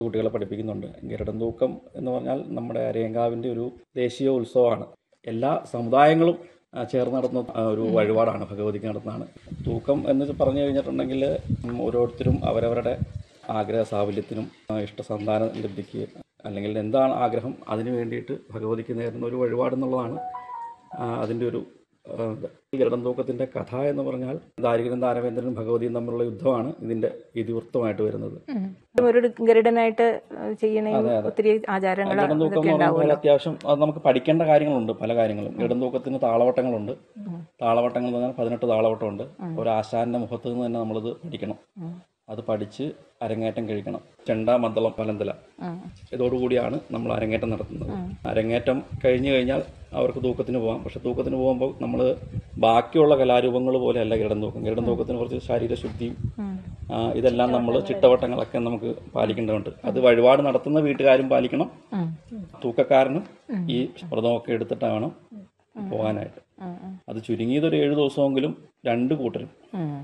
കുട്ടികളെ പഠിപ്പിക്കുന്നുണ്ട് ഗരുഡൻ തൂക്കം എന്ന് പറഞ്ഞാൽ നമ്മുടെ അരയങ്കാവിൻ്റെ ഒരു ദേശീയ ഉത്സവമാണ് എല്ലാ സമുദായങ്ങളും ആ, ചേർന്ന് നടത്തുന്ന ആ, ഒരു വഴിപാടാണ് ഭഗവതിക്ക് നടത്തുന്നതാണ് തൂക്കം എന്ന് പറഞ്ഞു കഴിഞ്ഞിട്ടുണ്ടെങ്കിൽ ഉം, ഓരോരുത്തരും അവരവരുടെ ആഗ്രഹ സാഫല്യത്തിനും ആ, ഇഷ്ടസന്താന ലബ്ധിക്ക് അല്ലെങ്കിൽ എന്താണ് ആഗ്രഹം അതിന് വേണ്ടിയിട്ട് ഭഗവതിക്ക് നേരുന്ന ഒരു വഴിപാടെന്നുള്ളതാണ് ആ, അതിൻ്റെ ഒരു ആ, ഇത്. ഈ ഗരുഡൻ തൂക്കത്തിൻ്റെ കഥ എന്ന് പറഞ്ഞാൽ ദാരികനും ദാനവേന്ദ്രനും ഭഗവതിയും തമ്മിലുള്ള യുദ്ധമാണ് ഇതിൻ്റെ ഇതിവൃത്തമായിട്ട് വരുന്നത് ഒരു ഗരുഡനായിട്ട് ചെയ്യണ അതെ, അതെ. ഒത്തിരി ആചാരങ്ങൾ ഗരുഡൻ തൂക്കം എന്ന് പറയുമ്പോൾ അത്യാവശ്യം അത് നമുക്ക് പഠിക്കേണ്ട കാര്യങ്ങളുണ്ട് പല കാര്യങ്ങളും ഗരുഡൻ തൂക്കത്തിന് താളവട്ടങ്ങളുണ്ട് താളവട്ടങ്ങൾ എന്ന് പറഞ്ഞാൽ പതിനെട്ട് താളവട്ടമുണ്ട് ഒരു ആശാന്റെ മുഖത്ത് നിന്ന് തന്നെ നമ്മളിത് പഠിക്കണം അത് പഠിച്ച് അരങ്ങേറ്റം കഴിക്കണം ചെണ്ട മദ്ദളം പലന്തല ഇതോടുകൂടിയാണ് നമ്മൾ അരങ്ങേറ്റം നടത്തുന്നത് അരങ്ങേറ്റം കഴിഞ്ഞു കഴിഞ്ഞാൽ അവർക്ക് തൂക്കത്തിന് പോകാം പക്ഷെ തൂക്കത്തിന് പോകുമ്പോൾ നമ്മൾ ബാക്കിയുള്ള കലാരൂപങ്ങൾ പോലെയല്ല ഗരുഡൻ തൂക്കം ഗരുഡൻ തൂക്കത്തിന് കുറച്ച് ശരീരശുദ്ധിയും ആ, ഇതെല്ലാം നമ്മൾ ചിട്ടവട്ടങ്ങളൊക്കെ നമുക്ക് പാലിക്കേണ്ടതുണ്ട് അത് വഴിപാട് നടത്തുന്ന വീട്ടുകാരും പാലിക്കണം തൂക്കക്കാരനും ഈ വ്രതമൊക്കെ എടുത്തിട്ട് വേണം പോകാനായിട്ട് അത് ചുരുങ്ങിയത് ഒരു ഏഴ് ദിവസമെങ്കിലും രണ്ട് കൂട്ടരും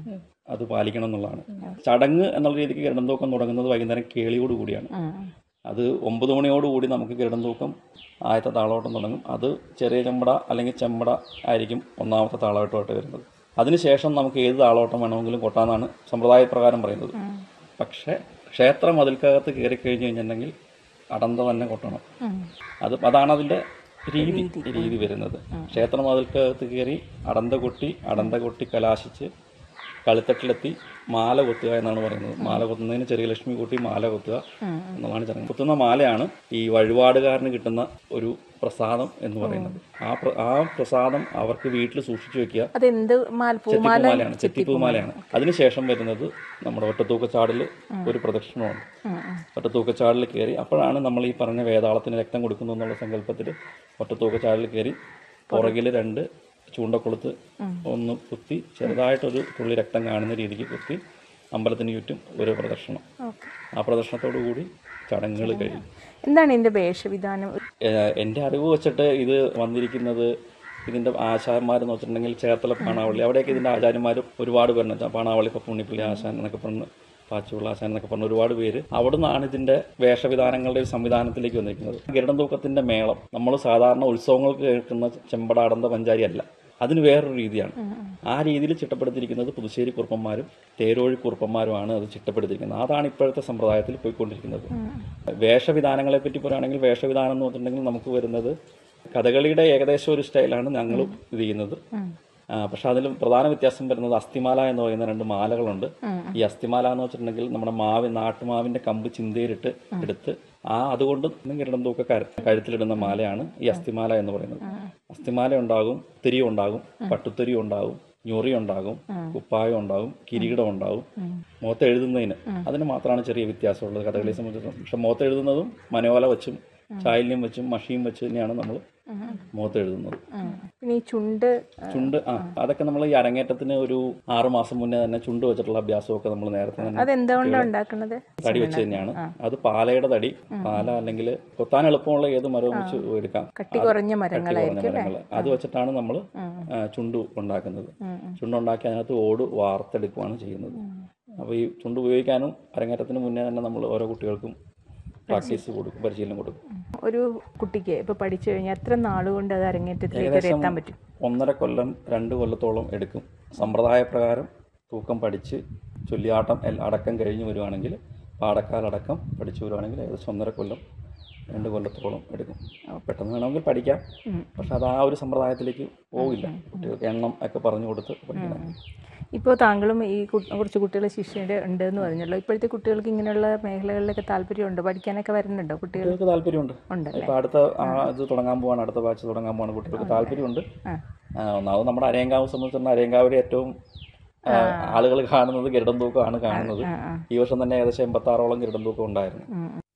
അത് പാലിക്കണം എന്നുള്ളതാണ് ചടങ്ങ് എന്നുള്ള രീതിക്ക് ഗരുഡൻ തൂക്കം തുടങ്ങുന്നത് വൈകുന്നേരം കേളിയോട് കൂടിയാണ് അത് ഒമ്പത് മണിയോടുകൂടി നമുക്ക് ഗരുഡൻ തൂക്കം ആദ്യത്തെ താളവട്ടം തുടങ്ങും അത് ചെറിയ ചെമ്പട അല്ലെങ്കിൽ ചെമ്പട ആയിരിക്കും ഒന്നാമത്തെ താളവട്ടമായിട്ട് വരുന്നത് അതിനുശേഷം നമുക്ക് ഏത് താളവട്ടം വേണമെങ്കിലും കൊട്ടാന്നാണ് സമ്പ്രദായ പ്രകാരം പറയുന്നത് പക്ഷേ ക്ഷേത്ര മതിൽക്കകത്ത് കയറി കഴിഞ്ഞ് കഴിഞ്ഞിട്ടുണ്ടെങ്കിൽ അടന്ത തന്നെ കൊട്ടണം അത് അതാണ് അതിൻ്റെ രീതി രീതി വരുന്നത് ക്ഷേത്ര മതിൽക്കകത്ത് കയറി അടന്ത കൊട്ടി അടന്ത കൊട്ടി കലാശിച്ച് കളിത്തട്ടിലെത്തി മാല കൊത്തുക എന്നാണ് പറയുന്നത് മാല കൊത്തുന്നതിന് ചെറിയ ലക്ഷ്മി കൂട്ടി മാല കൊത്തുക എന്നുള്ളതാണ് ചടങ്ങ് കുത്തുന്ന മാലയാണ് ഈ വഴിപാടുകാരന് കിട്ടുന്ന ഒരു പ്രസാദം എന്ന് പറയുന്നത് ആ പ്ര- ആ പ്രസാദം അവർക്ക് വീട്ടിൽ സൂക്ഷിച്ചു വെക്കുക അതെന്ത് മാൽ പൂമാല ചെത്തിപ്പൂമാലയാണ് ചെത്തിപ്പൂമാലയാണ് അതിനുശേഷം വരുന്നത് നമ്മുടെ ഒറ്റത്തൂക്കച്ചാടിൽ ഒരു പ്രദക്ഷിണമുണ്ട് ഒറ്റത്തൂക്കച്ചാടിൽ കയറി അപ്പോഴാണ് നമ്മൾ ഈ പറഞ്ഞ വേതാളത്തിന് രക്തം കൊടുക്കുന്നു എന്നുള്ള സങ്കല്പത്തിൽ ഒറ്റത്തൂക്കച്ചാടിൽ കയറി പുറകിൽ രണ്ട് ചൂണ്ടക്കൊളുത്ത് ഒന്ന് കുത്തി ചെറുതായിട്ടൊരു തുള്ളി രക്തം കാണുന്ന രീതിക്ക് കുത്തി അമ്പലത്തിന് ചുറ്റും ഒരു പ്രദക്ഷിണം ആ പ്രദക്ഷിണത്തോടു കൂടി ചടങ്ങുകൾ കഴിയും എന്താണ് ഇതിന്റെ വേഷവിധാനം ഏഹ് എൻ്റെ അറിവ് വെച്ചിട്ട് ഇത് വന്നിരിക്കുന്നത് ഇതിൻ്റെ ആശാന്മാരെന്ന് വെച്ചിട്ടുണ്ടെങ്കിൽ ചേർത്തല പാണാവള്ളി അവിടെയൊക്കെ ഇതിൻ്റെ ആചാര്യന്മാർ ഒരുപാട് പേരുണ്ട് പാണാവള്ളി ഇപ്പം പുണ്ണിപ്പള്ളി ആശാൻ എന്നൊക്കെ പറഞ്ഞ് പാച്ചുള്ള ആശാൻ എന്നൊക്കെ പറഞ്ഞ ഒരുപാട് പേര് അവിടെ നിന്നാണ് ഇതിൻ്റെ വേഷവിധാനങ്ങളുടെ ഒരു സംവിധാനത്തിലേക്ക് വന്നിരിക്കുന്നത് ഗരുഡൻ തൂക്കത്തിൻ്റെ മേളം നമ്മൾ സാധാരണ ഉത്സവങ്ങൾക്ക് കേൾക്കുന്ന ചെമ്പടാടന്ത പഞ്ചാരി അല്ല അതിന് വേറൊരു രീതിയാണ് ആ രീതിയിൽ ചിട്ടപ്പെടുത്തിയിരിക്കുന്നത് പുതുശ്ശേരി കുറുപ്പന്മാരും തേരോഴി കുറുപ്പന്മാരുമാണ് അത് ചിട്ടപ്പെടുത്തിയിരിക്കുന്നത് അതാണ് ഇപ്പോഴത്തെ സമ്പ്രദായത്തിൽ പോയിക്കൊണ്ടിരിക്കുന്നത് വേഷവിധാനങ്ങളെ പറ്റി പറയുകയാണെങ്കിൽ വേഷവിധാനം എന്ന് പറഞ്ഞിട്ടുണ്ടെങ്കിൽ നമുക്ക് വരുന്നത് കഥകളിയുടെ ഏകദേശം ഒരു സ്റ്റൈലാണ് ഞങ്ങളും ഇത് ചെയ്യുന്നത് ആ, പക്ഷെ അതിൽ പ്രധാന വ്യത്യാസം വരുന്നത് അസ്ഥിമാല എന്ന് പറയുന്ന രണ്ട് മാലകളുണ്ട് ഈ അസ്ഥിമാല എന്ന് വെച്ചിട്ടുണ്ടെങ്കിൽ നമ്മുടെ മാവ് നാട്ടുമാവിന്റെ കമ്പ് ചിന്തയിലിട്ട് എടുത്ത് ആ അതുകൊണ്ട് കിരണം തൂക്കക്കാരൻ കഴുത്തിലിടുന്ന മാലയാണ് ഈ അസ്ഥിമാല എന്ന് പറയുന്നത് അസ്ഥിമാല ഉണ്ടാകും തിരി ഉണ്ടാകും പട്ടുത്തിരി ഉണ്ടാകും ഞൊറി ഉണ്ടാകും കുപ്പായം ഉണ്ടാകും കിരീടം ഉണ്ടാകും മുഖത്ത് എഴുതുന്നതിന് അതിന് മാത്രമാണ് ചെറിയ വ്യത്യാസമുള്ളത് കഥകളിയെ സംബന്ധിച്ചിടത്തോളം പക്ഷെ മുഖത്ത് എഴുതുന്നതും മനോല വെച്ചും ചായല്യം വെച്ചും മഷിയും വെച്ച് തന്നെയാണ് നമ്മൾ മുഖത്ത് എഴുതുന്നത് പിന്നെ ഈ ചുണ്ട് ചുണ്ട് ആ അതൊക്കെ നമ്മൾ ഈ അരങ്ങേറ്റത്തിന് ഒരു ആറു മാസം മുന്നേ തന്നെ ചുണ്ട് വെച്ചിട്ടുള്ള അഭ്യാസമൊക്കെ നമ്മൾ നേരത്തെ തന്നെ അതെന്തുകൊണ്ടാണ് ഉണ്ടാക്കുന്നത് തടി വെച്ച് തന്നെയാണ് അത് പാലയുടെ തടി പാല അല്ലെങ്കിൽ കൊത്താൻ എളുപ്പമുള്ള ഏത് മരവും വെച്ച് എടുക്കാം കട്ടി കുറഞ്ഞ കട്ടി മരങ്ങളായിരിക്കും കുറഞ്ഞ മരങ്ങൾ അത് വെച്ചിട്ടാണ് നമ്മൾ ചുണ്ട് ഉണ്ടാക്കുന്നത് ചുണ്ടുണ്ടാക്കി അതിനകത്ത് ഓട് വാർത്തെടുക്കുകയാണ് ചെയ്യുന്നത് അപ്പോൾ ഈ ചുണ്ട് ഉപയോഗിക്കാനും അരങ്ങേറ്റത്തിന് മുന്നേ തന്നെ നമ്മൾ ഓരോ കുട്ടികൾക്കും പ്രാക്ടീസ് കൊടുക്കും പരിശീലനം കൊടുക്കും ഒരു കുട്ടിക്ക് ഇപ്പൊ പഠിച്ചു കഴിഞ്ഞാൽ എത്ര നാളുകൊണ്ട് അത് അരങ്ങേറ്റത്തിലേക്ക് വരെ എത്താൻ പറ്റും ഒന്നര കൊല്ലം രണ്ട് കൊല്ലത്തോളം എടുക്കും സമ്പ്രദായ പ്രകാരം തൂക്കം പഠിച്ച് ചൊല്ലിയാട്ടം എൽ- അടക്കം കഴിഞ്ഞ് വരുവാണെങ്കിൽ പാടക്കാലടക്കം പഠിച്ചു വരുവാണെങ്കിൽ ഏകദേശം ഒന്നര കൊല്ലം രണ്ട് കൊല്ലത്തോളം എടുക്കും പെട്ടെന്ന് വേണമെങ്കിൽ പഠിക്കാം പക്ഷെ അത് ആ ഒരു സമ്പ്രദായത്തിലേക്ക് പോവില്ല കുട്ടികൾക്ക് എണ്ണം ഒക്കെ പറഞ്ഞു കൊടുത്ത് പഠിക്കണം ഇപ്പോൾ താങ്കളും ഈ കു- കുറച്ച് കുട്ടികൾ ശിഷ്യയുടെ ഉണ്ട് എന്ന് പറഞ്ഞല്ലോ ഇപ്പോഴത്തെ കുട്ടികൾക്ക് ഇങ്ങനെയുള്ള മേഖലകളിലൊക്കെ താല്പര്യമുണ്ട് പഠിക്കാനൊക്കെ വരുന്നുണ്ടോ കുട്ടികൾ കുട്ടികൾക്ക് താല്പര്യമുണ്ട് ഉണ്ടല്ലേ ഇപ്പം അടുത്ത ആ, ഇത് തുടങ്ങാൻ പോവാണ് അടുത്ത ബാച്ച് തുടങ്ങാൻ പോവാണ് കുട്ടികൾക്ക് താല്പര്യമുണ്ട് ആ. ആ, ഒന്നാമത് നമ്മുടെ അരയങ്കാവ് സംബന്ധിച്ചിടത്തോളം അരയങ്കാവിലെ ഏറ്റവും ആ, ആളുകൾ കാണുന്നത് ഗരുഡൻ തൂക്കമാണ് കാണുന്നത് ആ, ആ. ഈ വർഷം തന്നെ ഏകദേശം എൺപത്തി ആറോളം ഗരുഡൻ തൂക്കം ഉണ്ടായിരുന്നു ഉം.